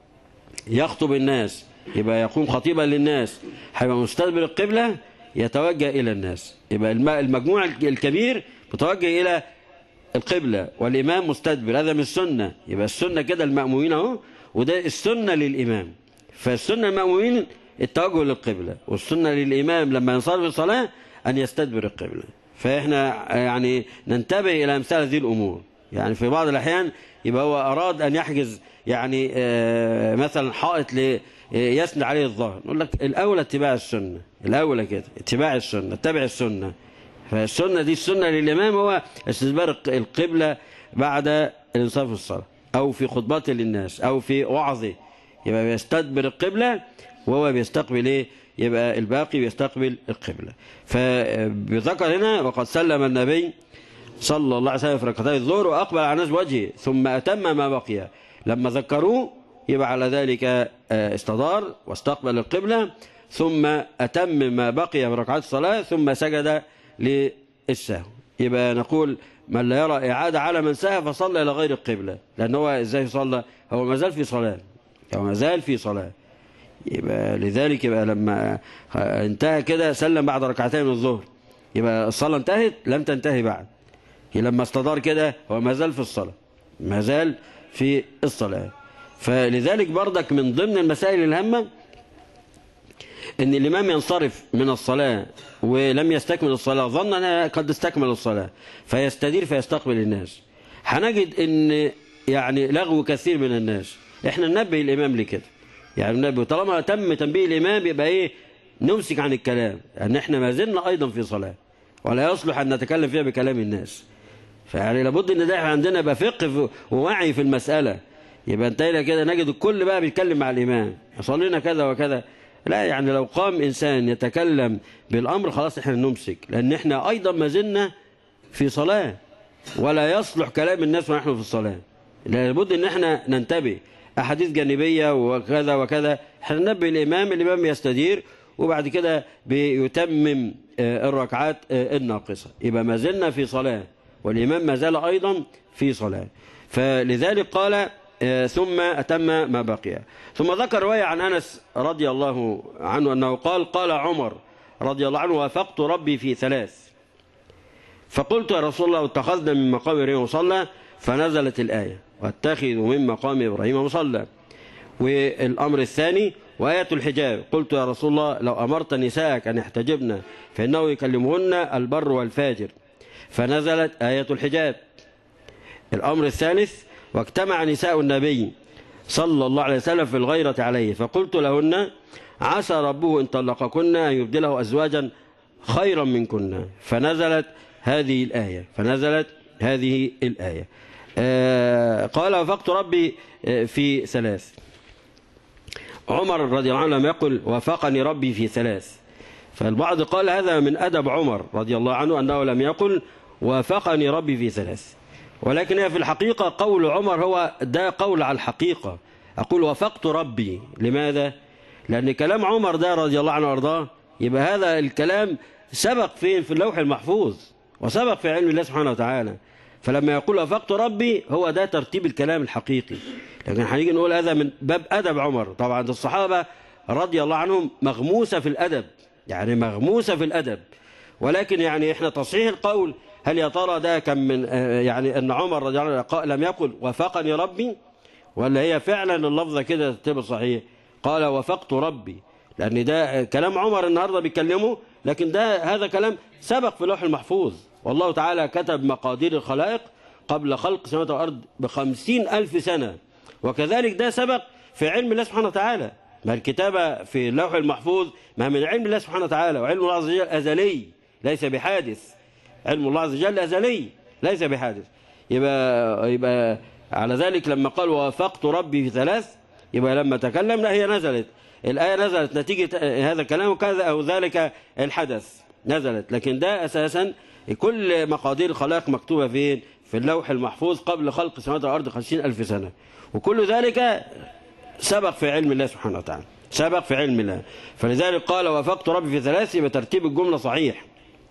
يخطب الناس يبقى يقوم خطيبا للناس هيبقى مستدبر القبلة يتوجه إلى الناس يبقى المجموع الكبير متوجه إلى القبلة والإمام مستدبر هذا من السنة يبقى السنة كده المأمومين أهو وده السنة للإمام فالسنة المأمومين التوجه للقبلة والسنة للإمام لما ينصرف الصلاة أن يستدبر القبلة فإحنا يعني ننتبه إلى أمثال هذه الأمور يعني في بعض الأحيان يبقى هو أراد أن يحجز يعني مثلا حائط يسند عليه الظهر نقول لك الأولى اتباع السنة الأولى كده اتباع السنة اتبع السنة فالسنة دي السنة للإمام هو استدبار القبلة بعد الانصراف الصلاة أو في خطبته للناس أو في وعظه يبقى بيستدبر القبلة وهو بيستقبل ايه يبقى الباقي بيستقبل القبلة فبذكر هنا وقد سلم النبي صلى الله عليه وسلم في ركعتي الظهر وأقبل على الناس وجهه ثم أتم ما بقي لما ذكروه يبقى على ذلك استدار واستقبل القبلة ثم أتم ما بقي من ركعات الصلاة ثم سجد للسهو يبقى نقول من لا يرى إعادة على من سهى فصلى إلى غير القبلة لأن هو إزاي صلى هو ما زال في صلاة هو ما زال في صلاة يبقى لذلك يبقى لما انتهى كده سلم بعد ركعتين من الظهر يبقى الصلاة انتهت لم تنتهي بعد لما استدار كده هو ما زال في الصلاة ما زال في الصلاة فلذلك برضك من ضمن المسائل الهامة ان الامام ينصرف من الصلاة ولم يستكمل الصلاة ظن انها قد استكمل الصلاة فيستدير فيستقبل الناس هنجد ان يعني لغو كثير من الناس احنا ننبه الامام لكده يعني ننبه طالما تم تنبيه الامام يبقى ايه نمسك عن الكلام ان احنا ما زلنا ايضا في صلاة ولا يصلح ان نتكلم فيها بكلام الناس فيعني لابد ان ده عندنا يبقى فقه ووعي في المسألة يبقى انتهينا كده نجد الكل بقى بيتكلم مع الامام صلينا كذا وكذا لا يعني لو قام إنسان يتكلم بالأمر خلاص احنا نمسك لأن احنا أيضا ما زلنا في صلاة ولا يصلح كلام الناس ونحن في الصلاة لابد ان احنا ننتبه أحاديث جانبية وكذا وكذا احنا ننبه الإمام الإمام يستدير وبعد كده بيتمم الركعات الناقصة يبقى ما زلنا في صلاة والإمام ما زال أيضا في صلاة فلذلك قال ثم أتم ما بقي ثم ذكر رواية عن أنس رضي الله عنه أنه قال قال عمر رضي الله عنه وافقت ربي في ثلاث فقلت يا رسول الله اتخذنا من مقام إبراهيم مصلى فنزلت الآية واتخذوا من مقام إبراهيم مصلى والأمر الثاني وآية الحجاب قلت يا رسول الله لو أمرت نساءك أن يحتجبن فإنه يكلمهن البر والفاجر فنزلت آية الحجاب الأمر الثالث واجتمع نساء النبي صلى الله عليه وسلم في الغيرة عليه فقلت لهن عسى ربه إن طلقكن أن يبدله أزواجا خيرا منكن فنزلت هذه الآية فنزلت هذه الآية آه قال وفقت ربي في ثلاث عمر رضي الله عنه لم يقل وافقني ربي في ثلاث فالبعض قال هذا من أدب عمر رضي الله عنه أنه لم يقل وافقني ربي في ثلاث ولكن هي في الحقيقة قول عمر هو ده قول على الحقيقة أقول وافقت ربي لماذا؟ لأن كلام عمر ده رضي الله عنه وارضاه يبقى هذا الكلام سبق فين في اللوح المحفوظ وسبق في علم الله سبحانه وتعالى فلما يقول وافقت ربي هو ده ترتيب الكلام الحقيقي لكن هنيجي نقول هذا من باب أدب عمر طبعا الصحابة رضي الله عنهم مغموسة في الأدب يعني مغموسة في الأدب ولكن يعني احنا تصحيح القول هل يا ترى ده كان من آه، يعني ان عمر رضي الله عنه قا- لم يقل وفقني ربي ولا هي فعلا اللفظه كده تبقى صحيح قال وفقت ربي لان ده كلام عمر النهارده بيتكلمه لكن ده هذا كلام سبق في لوح المحفوظ والله تعالى كتب مقادير الخلائق قبل خلق السماوات والارض بخمسين الف سنه وكذلك ده سبق في علم الله سبحانه وتعالى ما الكتابة في اللوح المحفوظ ما من علم الله سبحانه وتعالى وعلم الله عز وجل أزلي ليس بحادث علم الله عز وجل أزلي ليس بحادث يبقى, يبقى على ذلك لما قال وافقت ربي في ثلاث يبقى لما تكلم لا هي نزلت الآية نزلت نتيجة هذا الكلام وكذا أو ذلك الحدث نزلت لكن ده أساسا كل مقادير الخلائق مكتوبة فين في اللوح المحفوظ قبل خلق السماوات والأرض خمسين ألف سنة وكل ذلك سبق في علم الله سبحانه وتعالى سبق في علم الله فلذلك قال وافقت ربي في ثلاث يبقى ترتيب الجملة صحيح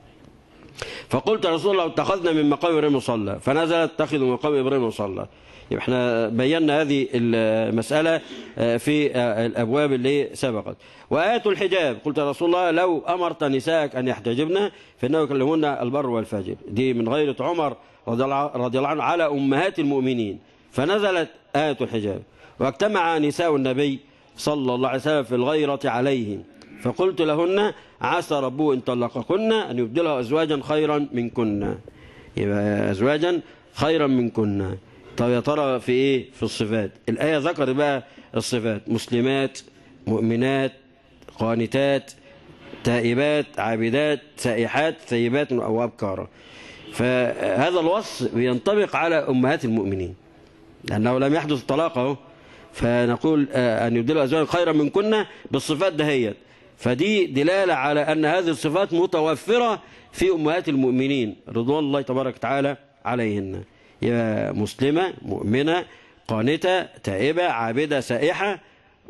فقلت يا رسول الله اتخذنا من مقام ابراهيم مصلى فنزلت اتخذوا من مقام ابراهيم مصلى يبقى احنا بينا هذه المسألة في الأبواب اللي سبقت وآية الحجاب قلت يا رسول الله لو أمرت نسائك أن يحتجبن فإنه يكلمون البر والفاجر دي من غيرة عمر رضي الله رضي الله عنه على أمهات المؤمنين فنزلت آية الحجاب واجتمع نساء النبي صلى الله عليه وسلم في الغيرة عليه فقلت لهن عسى ربه إن طلقكن أن يبدلها أزواجا خيرا منكن يبقى أزواجا خيرا منكن طب يا ترى في إيه في الصفات الآية ذكر بقى الصفات مسلمات مؤمنات قانتات تائبات عابدات سائحات ثيبات أو أبكارا فهذا الوصف بينطبق على أمهات المؤمنين لأنه لم يحدث الطلاق اهو فنقول أن يبدلوا أزواجا خيرا من كنا بالصفات دهيت فدي دلالة على أن هذه الصفات متوفرة في أمهات المؤمنين رضوان الله تبارك وتعالى عليهن يا مسلمة مؤمنة قانتة تائبة عابدة سائحة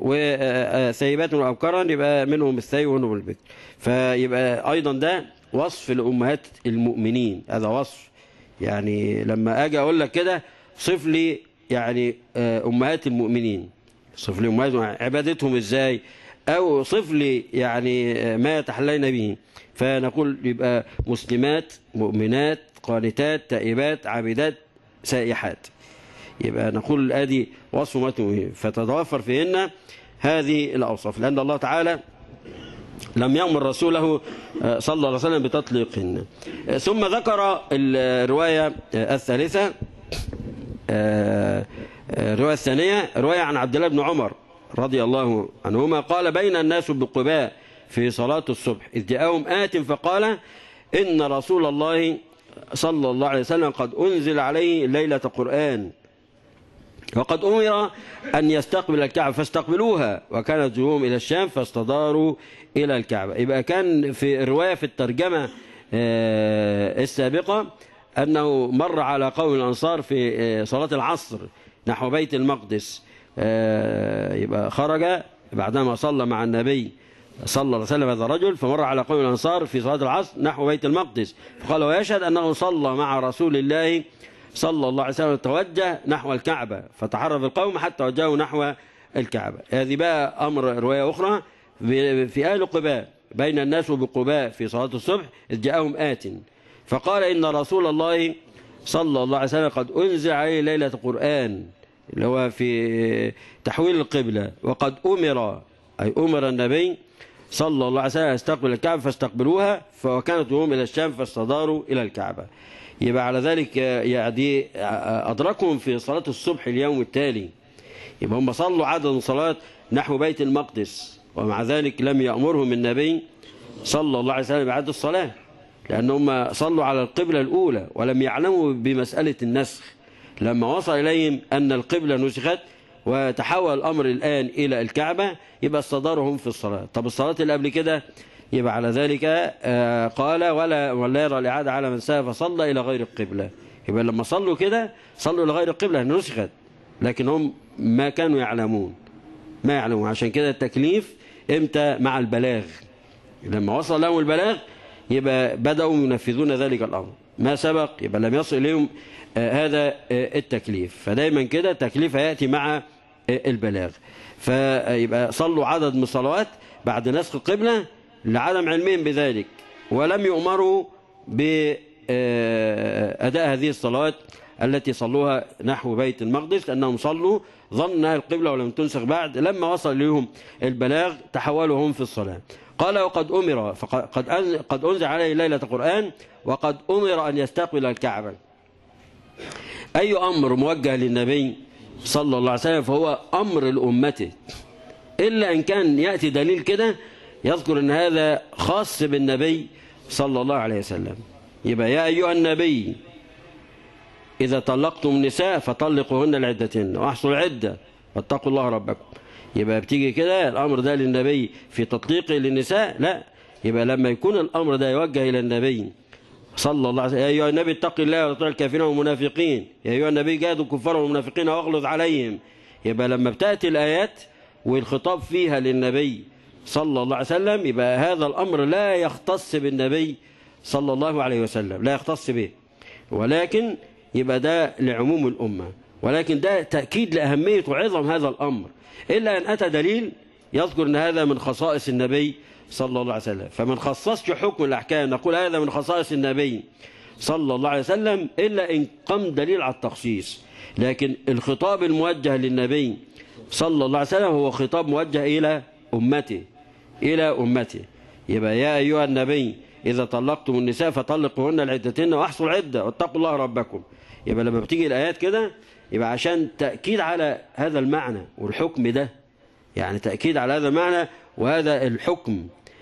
وثيبات وأبكارا يبقى منهم الثي ومنهم البكر فيبقى أيضا ده وصف لأمهات المؤمنين هذا وصف يعني لما أجي أقول لك كده صف لي يعني أمهات المؤمنين صف لي أمهات عبادتهم إزاي أو صف لي يعني ما يتحلين به فنقول يبقى مسلمات مؤمنات قانتات تائبات عابدات سائحات يبقى نقول ادي وصف أمهات فتتوفر فيهن هذه الأوصاف لأن الله تعالى لم يأمر رسوله صلى الله عليه وسلم بتطليقهن ثم ذكر الرواية الثالثة الرواية الثانية رواية عن عبد الله بن عمر رضي الله عنهما قال بين الناس بقباء في صلاة الصبح إذ جاءهم آت فقال إن رسول الله صلى الله عليه وسلم قد أنزل عليه ليلة قرآن وقد أمر أن يستقبل الكعبة فاستقبلوها وكانت جهوم إلى الشام فاستداروا إلى الكعبة يبقى كان في الرواية في الترجمة السابقة أنه مر على قوم الأنصار في صلاة العصر نحو بيت المقدس يبقى خرج بعدما صلى مع النبي صلى الله عليه وسلم هذا الرجل فمر على قوم الأنصار في صلاة العصر نحو بيت المقدس فقال ويشهد أنه صلى مع رسول الله صلى الله عليه وسلم توجه نحو الكعبة فتحرف القوم حتى وجهوا نحو الكعبة هذه بقى أمر رواية أخرى في أهل قباء بين الناس بقباء في صلاة الصبح إذ جاءهم آت فقال إن رسول الله صلى الله عليه وسلم قد أنزل عليه ليلة قرآن اللي هو في تحويل القبلة وقد أمر أي أمر النبي صلى الله عليه وسلم يستقبل الكعبة فاستقبلوها فكانت هم إلى الشام فاستداروا إلى الكعبة يبقى على ذلك يعني أدركهم في صلاة الصبح اليوم التالي يبقى هم صلوا عدد صلاة نحو بيت المقدس ومع ذلك لم يأمرهم النبي صلى الله عليه وسلم بعد الصلاة لأنهم صلوا على القبلة الأولى ولم يعلموا بمسألة النسخ لما وصل إليهم أن القبلة نسخت وتحول الأمر الآن إلى الكعبة يبقى استدارهم في الصلاة طب الصلاة اللي قبل كده يبقى على ذلك قال ولا ولا يرى الإعادة على من ساء فصلى إلى غير القبلة يبقى لما صلوا كده صلوا إلى غير القبلة نسخت لكن هم ما كانوا يعلمون ما يعلمون عشان كده التكليف امتى مع البلاغ لما وصل لهم البلاغ يبقى بدأوا ينفذون ذلك الأمر ما سبق يبقى لم يصل إليهم آه هذا آه التكليف فدايما كده التكليف هيأتي مع آه البلاغ فيبقى صلوا عدد من الصلوات بعد نسخ القبلة لعدم علمهم بذلك ولم يؤمروا بأداء هذه الصلوات التي صلوها نحو بيت المقدس لأنهم صلوا ظن أنها القبلة ولم تنسخ بعد لما وصل إليهم البلاغ تحولوا هم في الصلاة قال وقد أمر فقد قد أن- قد أنزل عليه ليلة قرآن وقد أمر أن يستقبل الكعبة أي أمر موجه للنبي صلى الله عليه وسلم فهو أمر لأمته إلا إن كان يأتي دليل كده يذكر أن هذا خاص بالنبي صلى الله عليه وسلم يبقى يا أيها النبي إذا طلقتم النساء فطلقوهن لعدتهن وأحصوا العدة واتقوا الله ربكم يبقى بتيجي كده الأمر ده للنبي في تطليقه للنساء لا يبقى لما يكون الأمر ده يوجه إلى النبي صلى الله عليه وسلم يا أيها النبي اتق الله ولا تطع الكافرين والمنافقين يا أيها النبي جاهدوا الكفار والمنافقين واغلظ عليهم يبقى لما بتأتي الآيات والخطاب فيها للنبي صلى الله عليه وسلم يبقى هذا الأمر لا يختص بالنبي صلى الله عليه وسلم لا يختص به ولكن يبقى ده لعموم الأمة ولكن ده تأكيد لأهمية وعظم هذا الأمر إلا أن أتى دليل يذكر أن هذا من خصائص النبي صلى الله عليه وسلم فمن خصصش حكم الأحكام نقول هذا من خصائص النبي صلى الله عليه وسلم إلا إن قم دليل على التخصيص لكن الخطاب الموجه للنبي صلى الله عليه وسلم هو خطاب موجه إلى أمته إلى أمته يبقى يا أيها النبي إذا طلقتم النساء فطلقوهن لعدتهن وأحصوا العدة واتقوا الله ربكم يبقى لما بتيجي الآيات كده يبقى عشان تأكيد على هذا المعنى والحكم ده يعني تأكيد على هذا المعنى وهذا الحكم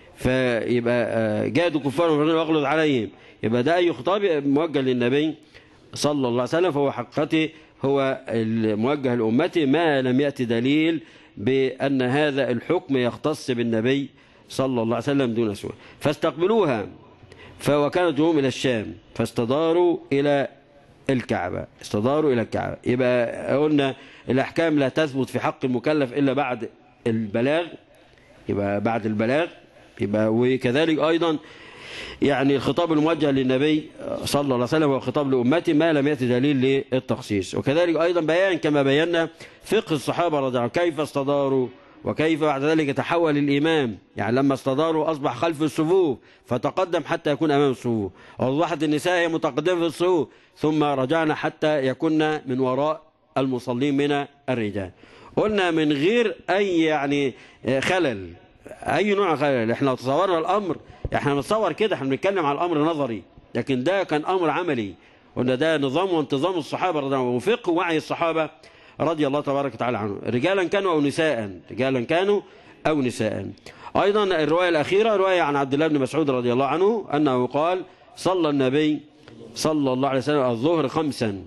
فيبقى آه، جادوا كفار ومنافقين واغلظ عليهم يبقى ده أي خطاب موجه للنبي صلى الله عليه وسلم فهو حقيقته هو الموجه لأمته ما لم يأتي دليل بأن هذا الحكم يختص بالنبي صلى الله عليه وسلم دون سوء فاستقبلوها فوكانت جنوبهم إلى الشام فاستداروا إلى الكعبة استداروا إلى الكعبة يبقى قلنا الأحكام لا تثبت في حق المكلف إلا بعد البلاغ يبقى بعد البلاغ يبقى وكذلك أيضا يعني الخطاب الموجه للنبي صلى الله عليه وسلم هو خطاب لأمته ما لم يأتي دليل للتخصيص وكذلك أيضا بيان كما بينا فقه الصحابة رضي الله عنهم كيف استداروا وكيف بعد ذلك تحول الإمام يعني لما استداروا أصبح خلف الصفوف فتقدم حتى يكون أمام الصفوف وأصبحت النساء هي متقدمة في الصفوف ثم رجعنا حتى يكون من وراء المصلين من الرجال قلنا من غير أي يعني خلل أي نوع خلل احنا لو تصورنا الأمر احنا بنتصور كده احنا بنتكلم على الأمر نظري لكن ده كان أمر عملي قلنا ده نظام وانتظام الصحابة رضي الله عنهم وفقه وعي الصحابة رضي الله تبارك وتعالى عنهم رجالا كانوا أو نساء رجالا كانوا أو نساء أيضا الرواية الأخيرة رواية عن عبد الله بن مسعود رضي الله عنه أنه قال صلى النبي صلى الله عليه وسلم الظهر خمسا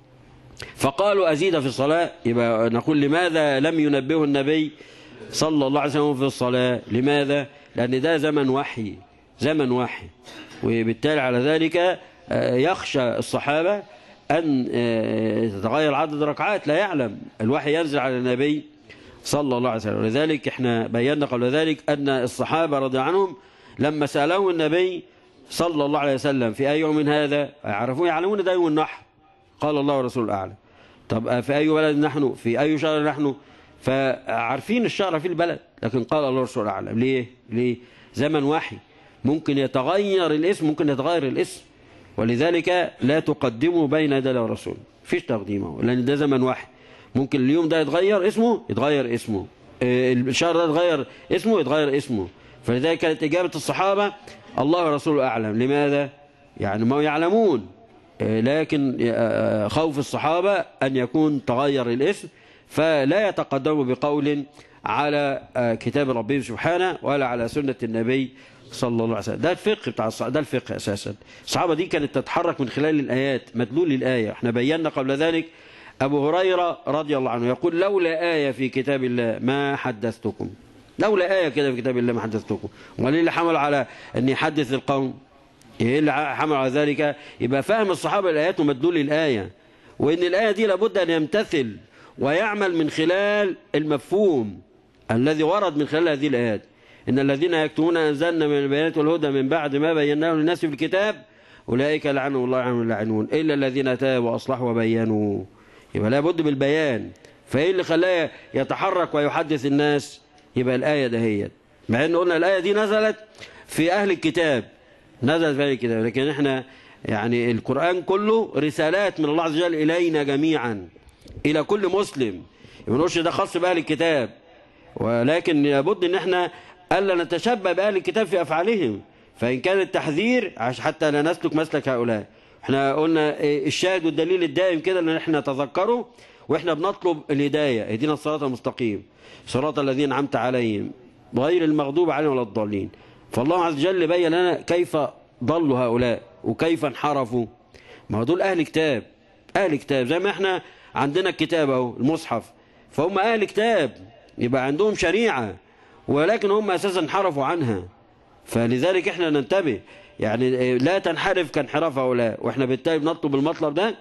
فقالوا أزيد في الصلاة يبقى نقول لماذا لم ينبه النبي صلى الله عليه وسلم في الصلاة لماذا لأن ده زمن وحي زمن وحي وبالتالي على ذلك يخشى الصحابة أن تتغير عدد ركعات لا يعلم الوحي ينزل على النبي صلى الله عليه وسلم ولذلك احنا بينا قبل ذلك أن الصحابة رضي عنهم لما سألوا النبي صلى الله عليه وسلم في أي يوم هذا يعرفون يعلمون ده يوم النحر قال الله ورسوله أعلم طب في أي بلد نحن في أي شهر نحن فعارفين الشهر في البلد لكن قال الله ورسوله أعلم ليه ليه زمن وحي ممكن يتغير الاسم ممكن يتغير الاسم ولذلك لا تقدموا بين يدي الله ورسوله فيش تقديمه لأن ده زمن وحي ممكن اليوم ده يتغير اسمه يتغير اسمه الشهر ده يتغير اسمه يتغير اسمه فلذلك كانت إجابة الصحابة الله ورسوله أعلم لماذا؟ يعني ما يعلمون لكن خوف الصحابة أن يكون تغير الاسم فلا يتقدموا بقول على كتاب ربهم سبحانه ولا على سنة النبي صلى الله عليه وسلم ده الفقه بتاع الصحابة ده الفقه أساسا الصحابة دي كانت تتحرك من خلال الآيات مدلول الآية احنا بينا قبل ذلك أبو هريرة رضي الله عنه يقول لولا آية في كتاب الله ما حدثتكم لولا آية كده في كتاب الله ما حدثتكم وليه اللي حمل على أن يحدث القوم ايه اللي حمل على ذلك يبقى فهم الصحابة الآيات ومدلول الآية وإن الآية دي لابد أن يمتثل ويعمل من خلال المفهوم الذي ورد من خلال هذه الآيات إن الذين يكتمون أنزلنا من البيانات والهدى من بعد ما بيناه للناس في الكتاب أولئك لعنهم الله عنهم اللعنون إلا الذين تابوا وأصلحوا وبينوا يبقى لابد بالبيان فإيه اللي خلاه يتحرك ويحدث الناس يبقى الآية دهيت مع أن قلنا الآية دي نزلت في أهل الكتاب نزل في الكتاب لكن احنا يعني القرآن كله رسالات من الله عز وجل إلينا جميعا إلى كل مسلم ما نقولش ده خاص بأهل الكتاب ولكن لابد ان احنا ألا نتشبه بأهل الكتاب في أفعالهم فإن كان التحذير عش حتى لا نسلك مسلك هؤلاء احنا قلنا إيه الشاهد والدليل الدائم كده ان احنا نتذكره واحنا بنطلب الهداية اهدنا الصراط المستقيم صراط الذين أنعمت عليهم غير المغضوب عليهم ولا الضالين فالله عز وجل بين لنا كيف ضلوا هؤلاء وكيف انحرفوا ما هو دول أهل كتاب أهل كتاب زي ما احنا عندنا الكتاب اهو المصحف فهم أهل كتاب يبقى عندهم شريعة ولكن هم أساسا انحرفوا عنها فلذلك احنا ننتبه يعني لا تنحرف كانحراف هؤلاء واحنا بالتالي بنطلب المطلب ده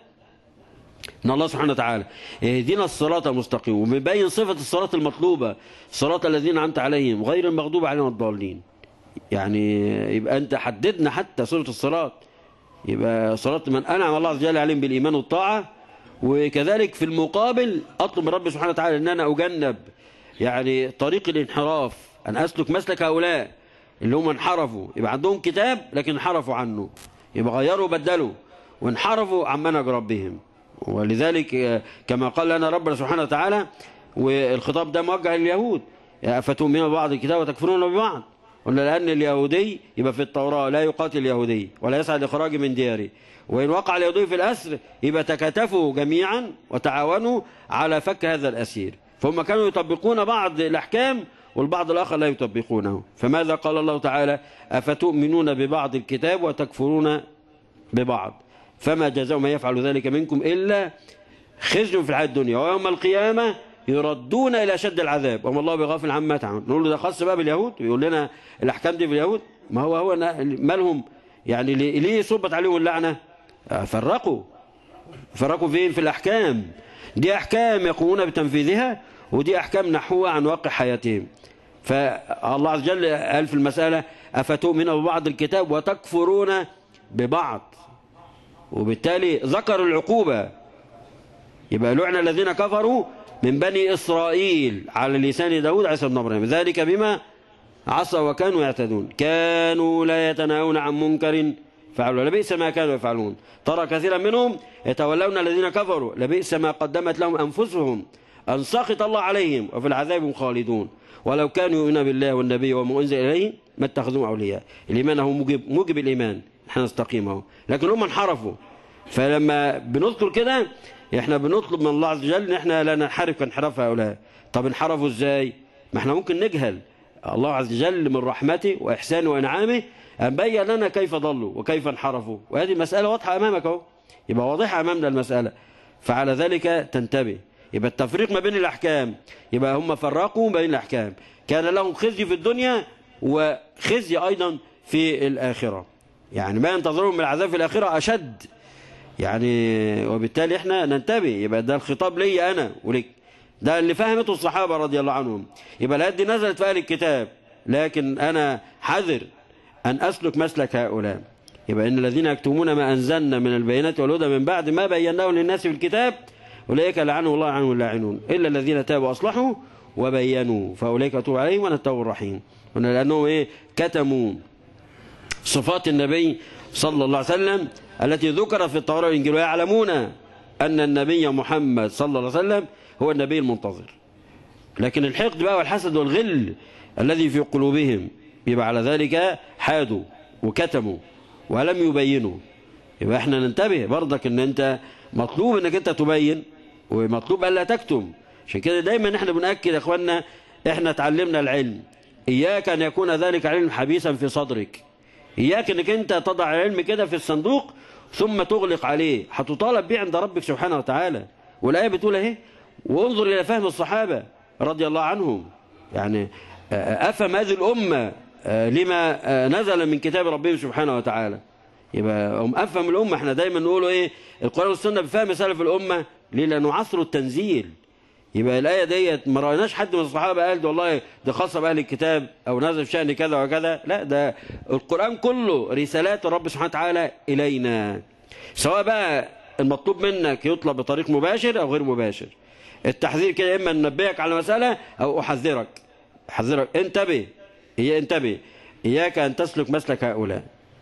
من الله سبحانه وتعالى اهدنا الصراط المستقيم وبيبين صفة الصراط المطلوبة صراط الذين أنعمت عليهم غير المغضوب عليهم الضالين يعني يبقى أنت حددنا حتى صفة الصراط يبقى صراط من أنعم الله عز وجل عليهم بالإيمان والطاعة وكذلك في المقابل أطلب من رب سبحانه وتعالى أن أنا أجنب يعني طريق الانحراف أن أسلك مسلك هؤلاء اللي هم انحرفوا يبقى عندهم كتاب لكن انحرفوا عنه يبقى غيروا وبدلوا وانحرفوا عن منهج ربهم ولذلك كما قال لنا ربنا سبحانه وتعالى والخطاب ده موجه لليهود أفتؤمنون ببعض الكتاب وتكفرون ببعض قلنا لأن اليهودي يبقى في التوراة لا يقاتل اليهودي ولا يسعى لإخراجه من دياره وإن وقع اليهودي في الأسر يبقى تكاتفوا جميعا وتعاونوا على فك هذا الأسير فهم كانوا يطبقون بعض الأحكام والبعض الآخر لا يطبقونه فماذا قال الله تعالى أفتؤمنون ببعض الكتاب وتكفرون ببعض فما جزاء ما يفعل ذلك منكم إلا خزي في الحياة الدنيا ويوم القيامة يردون إلى شد العذاب وما الله بغافل عما تعمل نقول له ده خاص بقى باليهود بيقول لنا الأحكام دي في اليهود ما هو هو مالهم يعني ليه صبت عليهم اللعنة فرقوا فرقوا فين في الأحكام دي أحكام يقومون بتنفيذها ودي أحكام نحوها عن واقع حياتهم فالله عز وجل قال في المسألة أفتؤمنون ببعض الكتاب وتكفرون ببعض وبالتالي ذكروا العقوبة يبقى لعن الذين كفروا من بني إسرائيل على لسان داود عيسى بن مريم ذلك بما عصوا وكانوا يعتدون كانوا لا يتناهون عن منكر فعلوا لبئس ما كانوا يفعلون ترى كثيرا منهم يتولون الذين كفروا لبئس ما قدمت لهم أنفسهم أن سخط الله عليهم وفي العذاب هم خالدون ولو كانوا يؤمنون بالله والنبي وما أنزل إليه ما اتخذوهم أولياء الإيمان هو موجب, موجب الإيمان احنا نستقيم اهو لكن هم انحرفوا فلما بنذكر كده احنا بنطلب من الله عز وجل ان احنا لا ننحرف كانحراف هؤلاء طب انحرفوا ازاي ما احنا ممكن نجهل الله عز وجل من رحمته واحسانه وانعامه ان بين لنا كيف ضلوا وكيف انحرفوا وهذه مسألة واضحة امامك اهو يبقى واضحة امامنا المسألة فعلى ذلك تنتبه يبقى التفريق ما بين الاحكام يبقى هم فرقوا بين الاحكام كان لهم خزي في الدنيا وخزي ايضا في الاخره يعني ما ينتظرهم من العذاب في الآخرة أشد يعني وبالتالي احنا ننتبه يبقى ده الخطاب لي أنا ولك ده اللي فهمته الصحابة رضي الله عنهم يبقى الآيات دي نزلت في أهل الكتاب لكن أنا حذر أن أسلك مسلك هؤلاء يبقى إن الذين يكتمون ما أنزلنا من البينات والهدى من بعد ما بيناه للناس في الكتاب أولئك لعنه الله عنهم اللاعنون إلا الذين تابوا وأصلحوا وبينوا فأولئك أتوب عليهم وأنا التوب الرحيم لأنهم إيه كتموا صفات النبي صلى الله عليه وسلم التي ذكرت في التوراة والإنجيل ويعلمون أن النبي محمد صلى الله عليه وسلم هو النبي المنتظر لكن الحقد بقى والحسد والغل الذي في قلوبهم يبقى على ذلك حادوا وكتموا ولم يبينوا يبقى احنا ننتبه برضك ان انت مطلوب انك انت تبين ومطلوب الا تكتم عشان كده دايما احنا بنأكد يا اخوانا احنا تعلمنا العلم اياك ان يكون ذلك علم حبيسا في صدرك إياك أنك أنت تضع العلم كده في الصندوق ثم تغلق عليه هتطالب به عند ربك سبحانه وتعالى والآية بتقول اهي وانظر إلى فهم الصحابة رضي الله عنهم يعني أفهم هذه الأمة لما نزل من كتاب ربهم سبحانه وتعالى يبقى هم أفهم الأمة احنا دايما نقولوا إيه القرآن والسنة بفهم سلف الأمة ليه لأنه عصر التنزيل يبقى الآية ديت ما رأيناش حد من الصحابة قال ده والله ده خاصة بأهل الكتاب أو نزل في شأن كذا وكذا لا ده القرآن كله رسالات الرب سبحانه وتعالى إلينا سواء بقى المطلوب منك يطلب بطريق مباشر أو غير مباشر التحذير كده إما ننبهك على مسألة أو أحذرك أحذرك انتبه هي انتبه إياك أن تسلك مسلك هؤلاء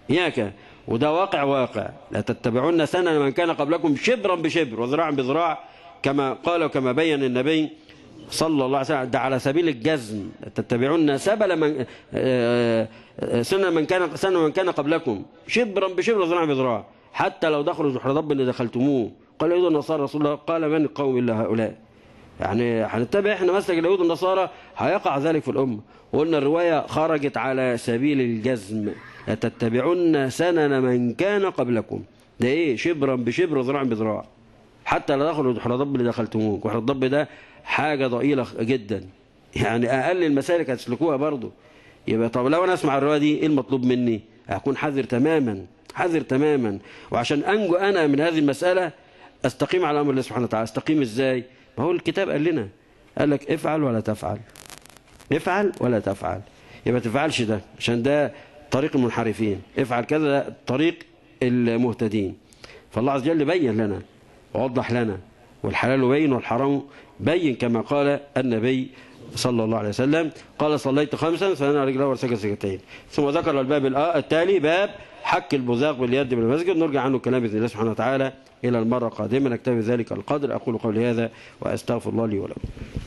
إياك وده واقع واقع لا تتبعون سنن من كان قبلكم شبرا بشبر وذراعا بذراع كما قال وكما بين النبي صلى الله عليه وسلم ده على سبيل الجزم تتبعون سبل من سنن من كان سنن من كان قبلكم شبرا بشبر وذراعا بذراع حتى لو دخلوا جحر ضب اللي دخلتموه قال يهود النصارى رسول الله قال من القوم الا هؤلاء يعني هنتبع احنا مسلك اليهود والنصارى هيقع ذلك في الامه وقلنا الروايه خرجت على سبيل الجزم لتتبعن سنن من كان قبلكم ده ايه شبرا بشبر وذراعا بذراع حتى لو دخلوا جحر ضب اللي دخلتموه جحر الضب ده حاجه ضئيله جدا يعني اقل المسالك هتسلكوها برضه يبقى طب لو انا اسمع الروايه دي ايه المطلوب مني اكون حذر تماما حذر تماما وعشان انجو انا من هذه المساله استقيم على امر الله سبحانه وتعالى استقيم ازاي ما هو الكتاب قال لنا قال لك افعل ولا تفعل افعل ولا تفعل يبقى تفعلش ده عشان ده طريق المنحرفين افعل كذا ده طريق المهتدين فالله عز وجل بين لنا ووضح لنا والحلال بين والحرام بين كما قال النبي صلى الله عليه وسلم قال صليت خمسا فانا رجله ورسجد سجدتين ثم ذكر الباب التالي باب حك البزاق باليد بالمسجد نرجع عنه كلام باذن الله سبحانه وتعالى الى المره القادمه نكتفي ذلك القدر اقول قولي هذا واستغفر الله لي ولكم